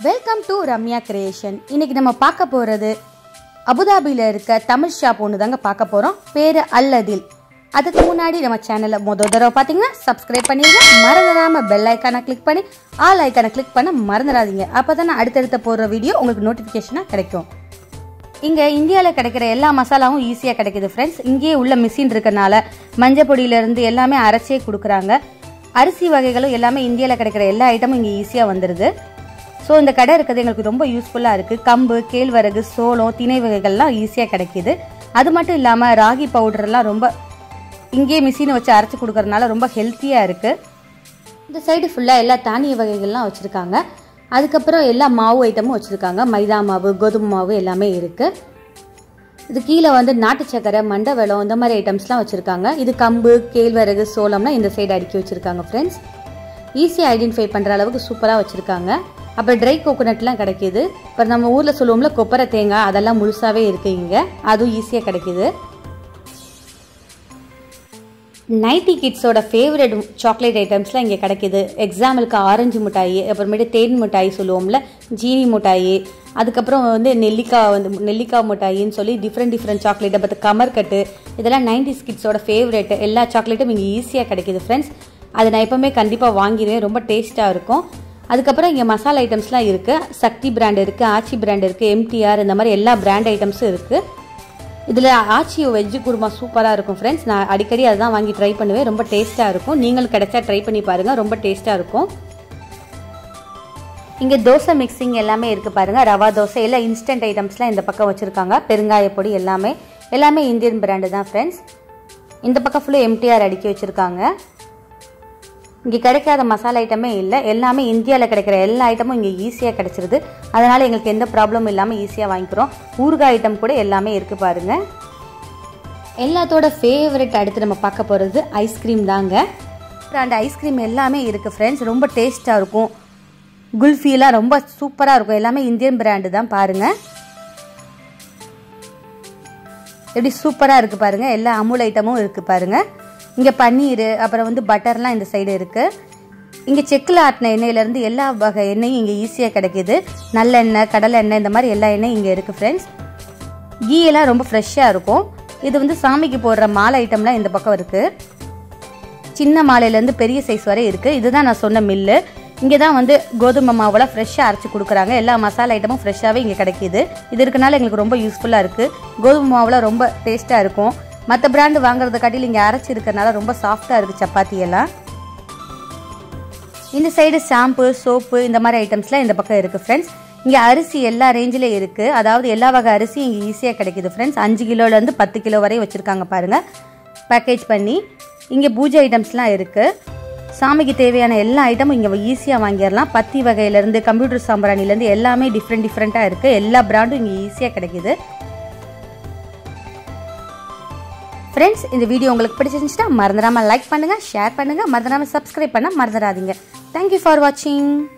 welcome to Ramya creation இன்னைக்கு நம்ம பார்க்க போகிறது அபுதாபியில் இருக்க தமிழ் ஷாப் ஒன்று தாங்க பார்க்க போகிறோம் பேர் அல்லதில் அதுக்கு முன்னாடி நம்ம சேனலை மொதல் தடவை பார்த்தீங்கன்னா சப்ஸ்கிரைப் பண்ணிடுங்க மறந்துடாமல் பெல் ஐக்கானை கிளிக் பண்ணி ஆல் ஐக்கானை கிளிக் பண்ண மறந்துடாதீங்க அப்போ தான் நான் அடுத்தடுத்த போடுற வீடியோ உங்களுக்கு நோட்டிஃபிகேஷனாக கிடைக்கும் இங்கே இந்தியாவில் கிடைக்கிற எல்லா மசாலாவும் ஈஸியாக கிடைக்குது ஃப்ரெண்ட்ஸ் இங்கேயே உள்ள மிஷின் இருக்கறனால மஞ்சள் பொடியிலேருந்து எல்லாமே அரைச்சே கொடுக்குறாங்க அரிசி வகைகளும் எல்லாமே இந்தியாவில் கிடைக்கிற எல்லா ஐட்டமும் இங்கே ஈஸியாக வந்துடுது ஸோ இந்த கடை இருக்கிறது எங்களுக்கு ரொம்ப யூஸ்ஃபுல்லாக இருக்குது கம்பு கேழ்வரகு சோளம் திணை வகைகள்லாம் ஈஸியாக கிடைக்கிது அது மட்டும் இல்லாமல் ராகி பவுடர்லாம் ரொம்ப இங்கேயே மிஷினை வச்சு அரைச்சி கொடுக்கறதுனால ரொம்ப ஹெல்த்தியாக இருக்குது இந்த சைடு ஃபுல்லாக எல்லா தானிய வகைகள்லாம் வச்சுருக்காங்க அதுக்கப்புறம் எல்லா மாவு ஐட்டமும் வச்சுருக்காங்க மைதா மாவு கோதுமை மாவு எல்லாமே இருக்குது இது கீழே வந்து நாட்டு சக்கரை மண்டை வெளம் இந்த மாதிரி ஐட்டம்ஸ்லாம் வச்சுருக்காங்க இது கம்பு கேழ்வரகு சோளம்லாம் இந்த சைடு அடுக்கி வச்சுருக்காங்க ஃப்ரெண்ட்ஸ் ஈஸியாக ஐடென்டிஃபை பண்ணுற அளவுக்கு சூப்பராக வச்சுருக்காங்க அப்புறம் ட்ரை கோகோனட்லாம் கிடைக்கிது இப்போ நம்ம ஊரில் சொல்லுவோம்ல கொப்பரை தேங்காய் அதெல்லாம் முழுசாகவே இருக்குது இங்கே அதுவும் ஈஸியாக கிடைக்கிது நைட்டி கிட்ஸோட ஃபேவரட் சாக்லேட் ஐட்டம்ஸ்லாம் இங்கே கிடைக்கிது எக்ஸாம்பிளுக்கு ஆரஞ்சு மிட்டாய் அப்புறமேட்டு தேன் மிட்டாய் சொல்லுவோம்ல ஜீனி மிட்டாய் அதுக்கப்புறம் வந்து நெல்லிக்காய் வந்து நெல்லிக்காய் மிட்டாயின்னு சொல்லி டிஃப்ரெண்ட் டிஃப்ரெண்ட் சாக்லேட் அப்புறம் கமர்கட்டு இதெல்லாம் நைன்டிஸ் கிட்ஸோட ஃபேவரட் எல்லா சாக்லேட்டும் இங்கே ஈஸியாக கிடைக்கிது ஃப்ரெண்ட்ஸ் அதை நான் எப்போவுமே கண்டிப்பாக வாங்கிடுவேன் ரொம்ப டேஸ்ட்டாக இருக்கும் அதுக்கப்புறம் இங்கே மசாலா ஐட்டம்ஸ்லாம் இருக்குது சக்தி பிராண்ட் இருக்குது ஆச்சி பிராண்ட் இருக்குது எம்டிஆர் இந்த மாதிரி எல்லா பிராண்ட் ஐட்டம்ஸும் இருக்குது இதில் ஆச்சி வெஜ்ஜு குருமா சூப்பராக இருக்கும் ஃப்ரெண்ட்ஸ் நான் அடிக்கடி அதுதான் வாங்கி ட்ரை பண்ணுவேன் ரொம்ப டேஸ்ட்டாக இருக்கும் நீங்களும் கிடைச்சா ட்ரை பண்ணி பாருங்கள் ரொம்ப டேஸ்ட்டாக இருக்கும் இங்கே தோசை மிக்சிங் எல்லாமே இருக்குது பாருங்கள் ரவா தோசை எல்லாம் இன்ஸ்டன்ட் ஐட்டம்ஸ்லாம் இந்த பக்கம் வச்சுருக்காங்க பெருங்காய பொடி எல்லாமே எல்லாமே இந்தியன் பிராண்டு தான் ஃப்ரெண்ட்ஸ் இந்த பக்கம் ஃபுல்லாக எம்டிஆர் அடுக்கி வச்சுருக்காங்க இங்கே கிடைக்காத மசாலா ஐட்டமே இல்லை எல்லாமே இந்தியாவில் கிடைக்கிற எல்லா ஐட்டமும் இங்கே ஈஸியாக கிடைச்சிருது அதனால் எங்களுக்கு எந்த ப்ராப்ளமும் இல்லாமல் ஈஸியாக வாங்கிக்கிறோம் ஊறுகாய் ஐட்டம் கூட எல்லாமே இருக்குது பாருங்கள் எல்லாத்தோட ஃபேவரட் அடுத்து நம்ம பார்க்க போகிறது ஐஸ்கிரீம் தாங்க அந்த ஐஸ்கிரீம் எல்லாமே இருக்குது ஃப்ரெண்ட்ஸ் ரொம்ப டேஸ்ட்டாக இருக்கும் குல்ஃபிலாம் ரொம்ப சூப்பராக இருக்கும் எல்லாமே இந்தியன் பிராண்டு தான் பாருங்கள் எப்படி சூப்பராக இருக்குது பாருங்கள் எல்லா அமுல் ஐட்டமும் இருக்குது பாருங்கள் இங்கே பன்னீர் அப்புறம் வந்து பட்டர்லாம் இந்த சைடு இருக்குது இங்கே செக்கில் ஆட்டின எண்ணெயிலேருந்து எல்லா வகை எண்ணெயும் இங்கே ஈஸியாக கிடைக்கிது நல்லெண்ணெய் கடலை எண்ணெய் இந்த மாதிரி எல்லா எண்ணெயும் இங்கே இருக்குது ஃப்ரெண்ட்ஸ் கீ எல்லாம் ரொம்ப ஃப்ரெஷ்ஷாக இருக்கும் இது வந்து சாமிக்கு போடுற மாலை ஐட்டம்லாம் இந்த பக்கம் இருக்குது சின்ன மாலையிலேருந்து பெரிய சைஸ் வரை இருக்குது இதுதான் நான் சொன்ன மில்லு இங்கே தான் வந்து கோதுமை மாவெல்லாம் ஃப்ரெஷ்ஷாக அரைச்சி கொடுக்குறாங்க எல்லா மசாலா ஐட்டமும் ஃப்ரெஷ்ஷாகவே இங்கே கிடைக்கிது இது இருக்கனால எங்களுக்கு ரொம்ப யூஸ்ஃபுல்லாக இருக்குது கோதுமை மாவுலாம் ரொம்ப டேஸ்ட்டாக இருக்கும் மற்ற பிராண்டு வாங்குறத காட்டிலும் இங்கே அரைச்சி இருக்கிறனால ரொம்ப சாஃப்டாக இருக்குது சப்பாத்தி எல்லாம் இந்த சைடு ஷாம்பு சோப்பு இந்த மாதிரி ஐட்டம்ஸ்லாம் இந்த பக்கம் இருக்குது ஃப்ரெண்ட்ஸ் இங்கே அரிசி எல்லா ரேஞ்சிலையும் இருக்குது அதாவது எல்லா வகை அரிசியும் இங்கே ஈஸியாக கிடைக்குது ஃப்ரெண்ட்ஸ் அஞ்சு கிலோலேருந்து பத்து கிலோ வரை வச்சுருக்காங்க பாருங்கள் பேக்கேஜ் பண்ணி இங்கே பூஜை ஐட்டம்ஸ்லாம் இருக்குது சாமிக்கு தேவையான எல்லா ஐட்டமும் இங்கே ஈஸியாக வாங்கிடலாம் பத்தி வகையிலேருந்து கம்ப்யூட்டர் சாம்பிராணிலேருந்து எல்லாமே டிஃப்ரெண்ட் டிஃப்ரெண்ட்டாக இருக்குது எல்லா பிராண்டும் இங்கே ஈஸியாக கிடைக்குது ஃப்ரெண்ட்ஸ் இந்த வீடியோ உங்களுக்கு பிடிச்சிருந்துச்சுன்னா மறந்துடாமல் லைக் பண்ணுங்கள் ஷேர் பண்ணுங்கள் மறந்துடாமல் சப்ஸ்கிரைப் பண்ண மறந்துடாதீங்க தேங்க்யூ ஃபார் வாட்சிங்